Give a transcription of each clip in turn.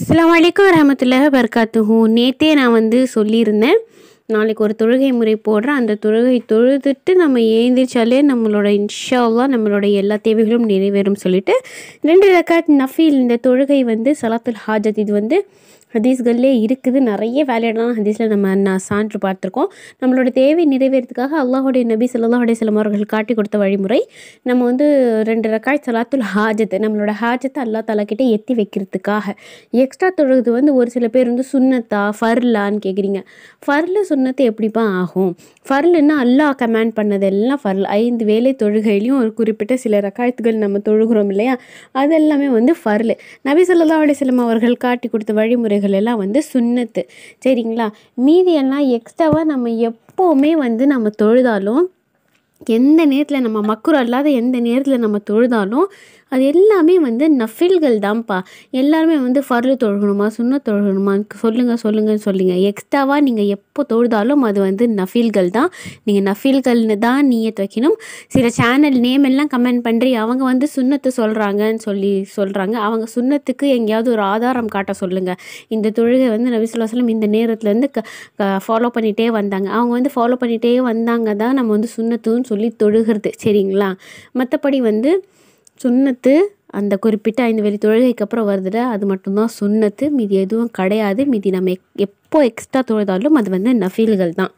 அஸ்ஸலாமு அலைக்கும் வரமத்துல்லாஹ் வர்காத்துஹூ நேத்தே நான் வந்து சொல்லியிருந்தேன் நாளைக்கு ஒரு தொழுகை முறை போடுறேன் அந்த தொழுகை தொழுதுட்டு நம்ம ஏந்திரிச்சாலே நம்மளோட இன்ஷா அல்லாஹ் நம்மளோட எல்லா தேவைகளும் நிறைவேறும் சொல்லிட்டு ரெண்டு ரக்காத் நஃபீல் இந்த தொழுகை வந்து சலாத்துல் ஹாஜத் இது வந்து ஹதீஸ்கள்லே இருக்குது நிறைய வேலையிடான ஹதீஸில் நம்ம நான் சான்று பார்த்துருக்கோம் நம்மளோட தேவை நிறைவேறதுக்காக அல்லாஹுடைய நபி ஸல்லல்லாஹு அலைஹி வஸல்லம் அவர்கள் காட்டி கொடுத்த வழிமுறை நம்ம வந்து ரெண்டு ரக்காய் சலாத்துல் ஹாஜத் நம்மளோட ஹாஜத்தை அல்லா தாலா கிட்ட எத்தி வைக்கிறதுக்காக எக்ஸ்ட்ரா தொழுது வந்து ஒரு சில பேர் வந்து சுன்னத்தா ஃபர்லான்னு கேட்குறீங்க ஃபர்லு சுன்னத்து எப்படிப்பா ஆகும் ஃபர்லுன்னா அல்லாஹ் கமாண்ட் பண்ணதெல்லாம் ஃபர்ல் ஐந்து வேலை தொழுகையிலையும் ஒரு குறிப்பிட்ட சில ரக்காயத்துகள் நம்ம தொழுகிறோம் இல்லையா அதெல்லாமே வந்து ஃபர்லு நபி ஸல்லல்லாஹு அலைஹி வஸல்லம் அவர்கள் காட்டி கொடுத்த வழிமுறைகள் எல்லாம் வந்து சுன்னத்து சரிங்களா மீதி எல்லாம் எக்ஸ்ட்ராவாக நம்ம எப்போவுமே வந்து நம்ம தொழுதாலும் எந்த நேரத்தில் நம்ம மக்குரு அல்லாத எந்த நேரத்தில் நம்ம தொழுதாலும் அது எல்லாமே வந்து நஃபில்கள் தான்ப்பா எல்லாருமே வந்து ஃபர்லு தொழுகணுமா சுண்ண தொழுகணுமா சொல்லுங்கள் சொல்லுங்கன்னு சொல்லுங்க எக்ஸ்ட்ராவாக நீங்கள் எப்போ தொழுதாலும் அது வந்து நஃபில்கள் தான் நீங்கள் நஃபில்கள்னு தான் நீயத் வைக்கணும் சில சேனல் நேம் எல்லாம் கமெண்ட் பண்ணுறி அவங்க வந்து சுண்ணத்து சொல்கிறாங்கன்னு சொல்லி சொல்கிறாங்க அவங்க சுண்ணத்துக்கு எங்கேயாவது ஒரு ஆதாரம் காட்ட சொல்லுங்கள் இந்த தொழுகை வந்து நபி ஸல்லல்லாஹு அலைஹி வஸல்லம் இந்த நேரத்தில் வந்து ஃபாலோ பண்ணிகிட்டே வந்தாங்க அவங்க வந்து ஃபாலோ பண்ணிகிட்டே வந்தாங்க தான் நம்ம வந்து சுண்ணத்துன்னு சொல்லி தொழுகிறது சரிங்களா மற்றபடி வந்து சுன்னத்து அந்த குறிப்பிட்ட ஐந்து வெளி தொழுகைக்கு அப்புறம் வருதுல அது மட்டும்தான் சுன்னத்து மீதி எதுவும் கிடையாது மீதி நம்ம எப்- எப்போ எக்ஸ்ட்ரா தொழுதாலும் அது வந்து நஃபீல்கள் தான்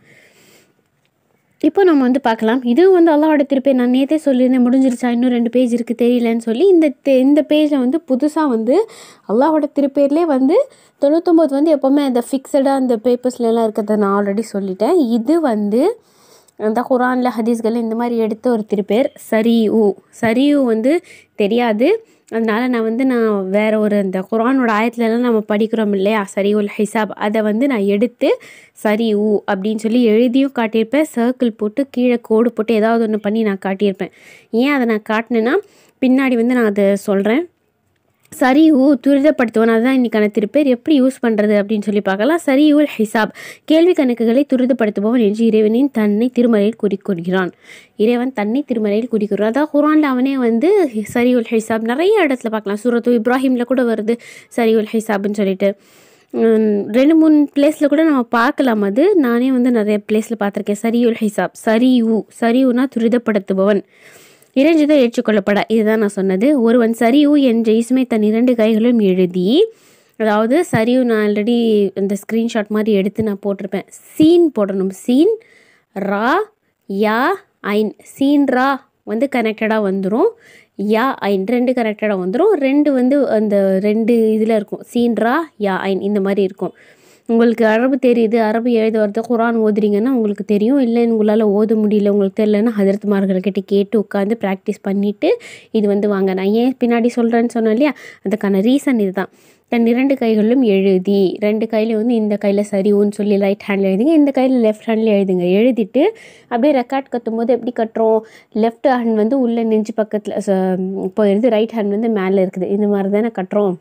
இப்போ நம்ம வந்து பார்க்கலாம் இதுவும் வந்து அல்லாஹோட திருப்பி நான் நேற்றே சொல்லியிருந்தேன் முடிஞ்சிருச்சா இன்னும் ரெண்டு பேஜ் இருக்குது தெரியலன்னு சொல்லி இந்த தெ- இந்த பேஜில் வந்து புதுசாக வந்து அல்லாஹோட திருப்பேர்லேயே வந்து தொண்ணூத்தொம்பது வந்து எப்போவுமே அந்த ஃபிக்ஸடாக அந்த பேப்பர்ஸ்லாம் இருக்கிறத நான் ஆல்ரெடி சொல்லிட்டேன் இது வந்து அந்த குரானில் ஹதீஸ்கள் இந்த மாதிரி எடுத்த ஒரு திருப்பேர் சரியு சரியு வந்து தெரியாது அதனால நான் வந்து நான் வேற ஒரு அந்த குரானோட ஆயத்துலலாம் நம்ம படிக்கிறோம் இல்லையா சரி உல் ஹிசாப் அதை வந்து நான் எடுத்து சரி ஊ அப்படின்னு சொல்லி எழுதியும் காட்டியிருப்பேன் சர்க்கிள் போட்டு கீழே கோடு போட்டு ஏதாவது ஒன்று பண்ணி நான் காட்டியிருப்பேன் ஏன் அதை நான் காட்டினேன்னா பின்னாடி வந்து நான் அதை சொல்கிறேன் சரி ஊ துரிதப்படுத்துவன் அதுதான் இன்னைக்கான திருப்பேர் எப்படி யூஸ் பண்ணுறது அப்படின்னு சொல்லி பார்க்கலாம் சரி உல் ஹிசாப் கேள்வி கணக்குகளை துரிதப்படுத்துபவன் என்று இறைவனின் தன்னை திருமறையில் குறிக்கொள்கிறான் இறைவன் தன்னை திருமறையில் குறிக்கிறான் அதான் குரானில் அவனே வந்து சரி உல் ஹிசாப் நிறைய இடத்துல பார்க்கலாம் சூரத்து இப்ராஹிமில் கூட வருது சரி உல் ஹிசாப்னு சொல்லிட்டு உம், ரெண்டு மூணு பிளேஸில் கூட நம்ம பார்க்கலாம் அது நானே வந்து நிறைய பிளேஸில் பார்த்துருக்கேன் சரியுல் ஹிசாப் சரியு சரியுனா துரிதப்படுத்துபவன் இறைஞ்சுதை ஏற்றுக்கொள்ளப்பட இதுதான் நான் சொன்னது ஒருவன் சரியூ என்ற இஸ்மை தன் இரண்டு கைகளும் எழுதி அதாவது சரியூ நான் ஆல்ரெடி இந்த ஸ்க்ரீன்ஷாட் மாதிரி எடுத்து நான் போட்டிருப்பேன் சீன் போடணும் சீன் ரா யா ஐன் சீன் ரா வந்து கனெக்டடாக வந்துடும் யா ஐன் ரெண்டு கனெக்டடாக வந்துடும் ரெண்டு வந்து அந்த ரெண்டு இதில் இருக்கும் சீன் ரா யா ஐன் இந்த மாதிரி இருக்கும் உங்களுக்கு அரபு தெரியுது அரபு எழுத வரது குரான் ஓதுறீங்கன்னா உங்களுக்கு தெரியும் இல்லை உங்களால் ஓத முடியல உங்களுக்கு தெரியலன்னா ஹதரத்மார்கள்கிட்ட கேட்டு உட்காந்து ப்ராக்டிஸ் பண்ணிவிட்டு இது வந்து வாங்க நான் ஏன் பின்னாடி சொல்கிறேன்னு சொன்னேன் இல்லையா அதுக்கான ரீசன் இதுதான் தன் இரண்டு கைகளிலும் எழுதி ரெண்டு கையிலையும் வந்து இந்த கையில் சரிவுன்னு சொல்லி ரைட் ஹேண்டில் எழுதுங்க இந்த கையில் லெஃப்ட் ஹேண்டில் எழுதுங்க எழுதிட்டு அப்படியே ரெக்கார்ட் கத்தும் போது எப்படி கட்டுறோம் லெஃப்ட் ஹேண்ட் வந்து உள்ள நெஞ்சு பக்கத்தில் போயிடுது ரைட் ஹேண்ட் வந்து மேலே இருக்குது இந்த மாதிரி தானே கட்டுறோம்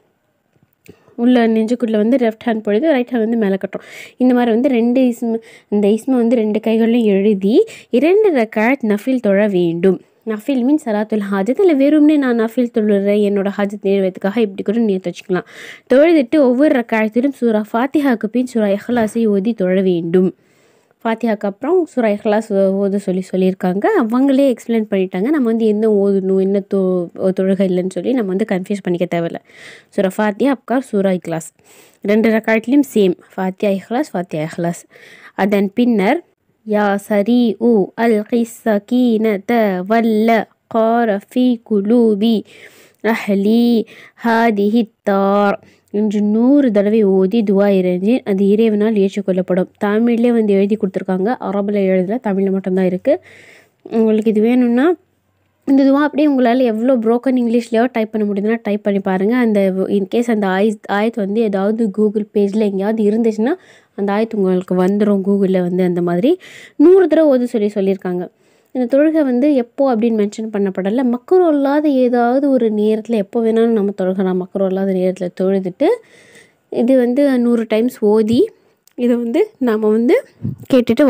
உள்ள நெஞ்சுக்குள்ளே வந்து லெஃப்ட் ஹேண்ட் போடுது ரைட் ஹேண்ட் வந்து மேலே கட்டுறோம் இந்த மாதிரி வந்து ரெண்டு இஸ்ம இந்த இஸ்மை வந்து ரெண்டு கைகளிலும் எழுதி இரண்டு ரக்காத் நஃபில் தொழ வேண்டும் நஃபில் மீன் சலாத்துல் ஹாஜத் இல்லை வெறும்னே நான் நஃபில் தொழுறேன் என்னோட ஹாஜத் நிறைவேற்றுக்காக இப்படி கூட நேற்று வச்சுக்கலாம் தொழுதுட்டு ஒவ்வொரு ரக்காயத்திலும் சூரா ஃபாத்திஹாக்கு பின் சூரா இஹ்லாஸை ஓதி தொழ வேண்டும் ஃபாத்தியாக்கு அப்புறம் சூரா இஹ்லாஸ் ஓத சொல்லி சொல்லியிருக்காங்க அவங்களே எக்ஸ்பிளைன் பண்ணிட்டாங்க நம்ம வந்து என்ன ஓதணும் என்ன தொ தொழுகை இல்லைன்னு சொல்லி நம்ம வந்து கன்ஃபியூஸ் பண்ணிக்க தேவையில்ல சூரா ஃபாத்தியா அப்கார் சூரா இக்லாஸ் ரெண்டு ரக்காட்டிலையும் சேம் ஃபாத்தியா இஹ்லாஸ் ஃபாத்தியா இஹ்லாஸ் அதன் பின்னர் யா சரி உ அல் கிசகீனத வல்ல கார ஃபி குலூபி அஹ்லி ஹாதிஹி தார் என்று நூறு தடவை ஓதி துவா இறைஞ்சேன் அது இறைவனால் ஏற்றுக்கொள்ளப்படும் தமிழ்லேயே வந்து எழுதி கொடுத்துருக்காங்க அரபில் எழுதல தமிழில் மட்டும்தான் இருக்குது உங்களுக்கு இது வேணும்னா இந்த துவா அப்படியே உங்களால் எவ்வளோ ப்ரோக்கன் இங்கிலீஷ்லையோ டைப் பண்ண முடியுதுன்னா டைப் பண்ணி பாருங்கள் அந்த இன்கேஸ் அந்த ஆயத் ஆயத் வந்து ஏதாவது கூகுள் பேஜில் எங்கேயாவது இருந்துச்சுன்னா அந்த ஆயத்து உங்களுக்கு வந்துடும் கூகுளில் வந்து அந்த மாதிரி நூறு தடவை ஓது சொல்லி சொல்லியிருக்காங்க இந்த தொழுகை வந்து எப்போ அப்படின்னு மென்ஷன் பண்ணப்படலை மக்கரோ இல்லாத ஏதாவது ஒரு நேரத்தில் எப்போ வேணாலும் நம்ம தொழுகலாம் மக்கரோ இல்லாத நேரத்தில் தொழுதுட்டு இது வந்து நூறு டைம்ஸ் ஓதி இதை வந்து நாம் வந்து கேட்டுட்டு வரலாம்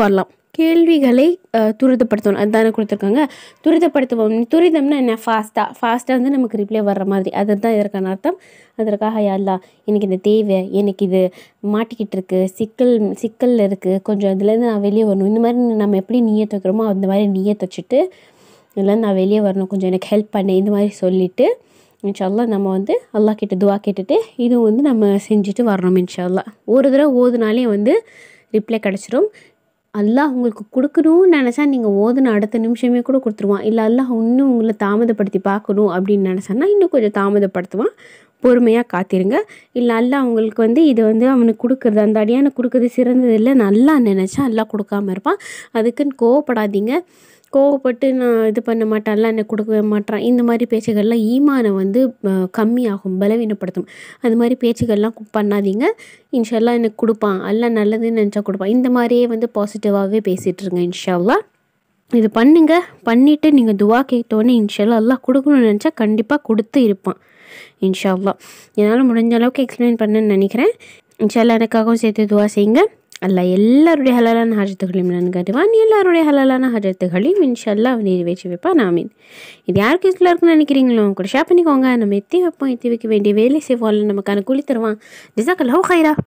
கேள்விகளை அஹ், துரிதப்படுத்தணும் அதுதானே கொடுத்துருக்காங்க துரிதப்படுத்துவோம் துரிதம்னா என்ன ஃபாஸ்ட்டாக ஃபாஸ்ட்டாக வந்து நமக்கு ரிப்ளை வர்ற மாதிரி அதுதான் இதற்கான அர்த்தம் அதற்காக யா அல்லாஹ் எனக்கு இந்த தேவை எனக்கு இது மாட்டிக்கிட்டு இருக்கு சிக்கல் சிக்கலில் இருக்குது கொஞ்சம் இதுலேருந்து நான் வெளியே வரணும் இந்த மாதிரி நம்ம எப்படி நீயத் வைக்கிறோமோ அந்த மாதிரி நீயத் வச்சுட்டு இதுலேருந்து நான் வெளியே வரணும் கொஞ்சம் எனக்கு ஹெல்ப் பண்ணு இந்த மாதிரி சொல்லிவிட்டு இன்ஷால்லா நம்ம வந்து அல்லாஹ் கிட்ட துவா கேட்டுட்டு இதுவும் வந்து நம்ம செஞ்சுட்டு வரணும் இன்ஷால்லா ஒரு தடவை ஓதுனாலே வந்து ரிப்ளை கிடச்சிரும் அல்லாஹ் உங்களுக்கு கொடுக்கணும்னு நினச்சா நீங்கள் ஓதுன அடுத்த நிமிஷமே கூட கொடுத்துருவான் இல்லை அல்லாஹ் இன்னும் உங்களை தாமதப்படுத்தி பார்க்கணும் அப்படின்னு நினச்சான்னா இன்னும் கொஞ்சம் தாமதப்படுத்துவான் பொறுமையாக காத்திருங்க இல்லை அல்லாஹ் உங்களுக்கு வந்து இது வந்து அவனுக்கு கொடுக்குறது அந்த அடியான கொடுக்குறது சிறந்தது இல்லை நல்லா நினச்சா அல்லாஹ் கொடுக்காம இருப்பான் அதுக்குன்னு கோவப்படாதீங்க கோவப்பட்டு நான் இது பண்ண மாட்டேன் அல்லாஹ் எனக்கு கொடுக்கவே மாட்டான் இந்த மாதிரி பேச்சுகள்லாம் ஈமானை வந்து அஹ், கம்மியாகும் பலவீனப்படுத்தும் அது மாதிரி பேச்சுகள்லாம் கு- பண்ணாதீங்க இன்ஷால்லா எனக்கு கொடுப்பான் அல்லாஹ் நல்லதுன்னு நினச்சா கொடுப்பான் இந்த மாதிரியே வந்து பாசிட்டிவாகவே பேசிகிட்டு இருங்க இன்ஷால்லா இது பண்ணுங்க பண்ணிவிட்டு நீங்கள் துவா கேட்டோன்னே இன்ஷால்லா அல்லாஹ் கொடுக்கணும்னு நினச்சா கண்டிப்பாக கொடுத்து இருப்பான் இன்ஷா அல்லாஹ் என்னால் முடிஞ்ச அளவுக்கு எக்ஸ்பிளைன் பண்ணேன்னு நினைக்கிறேன் இன்ஷால்லா எனக்காகவும் சேர்த்து துவா செய்யுங்க அல்லாஹ் எல்லாருடைய ஹலாலான ஹஜத்துகளையும் நன்கறிவான் எல்லாருடைய ஹலாலான ஹஜத்துகளையும் இன்ஷால்லா அவன் நிறைவேற்றி வைப்பான் ஆமீன் இது யாருக்கு யூஸ்ஃபுல்லாக இருக்குன்னு நினைக்கிறீங்களோ அவங்க கூட ஷேர் பண்ணிக்கோங்க நம்ம எத்தி வைப்போம் எத்தி வைக்க வேண்டிய வேலை செய்வோம் அல்லாஹ் நமக்கு அனுகூலி தருவான் ஜிசாக் அல்லாஹ் ஹைரா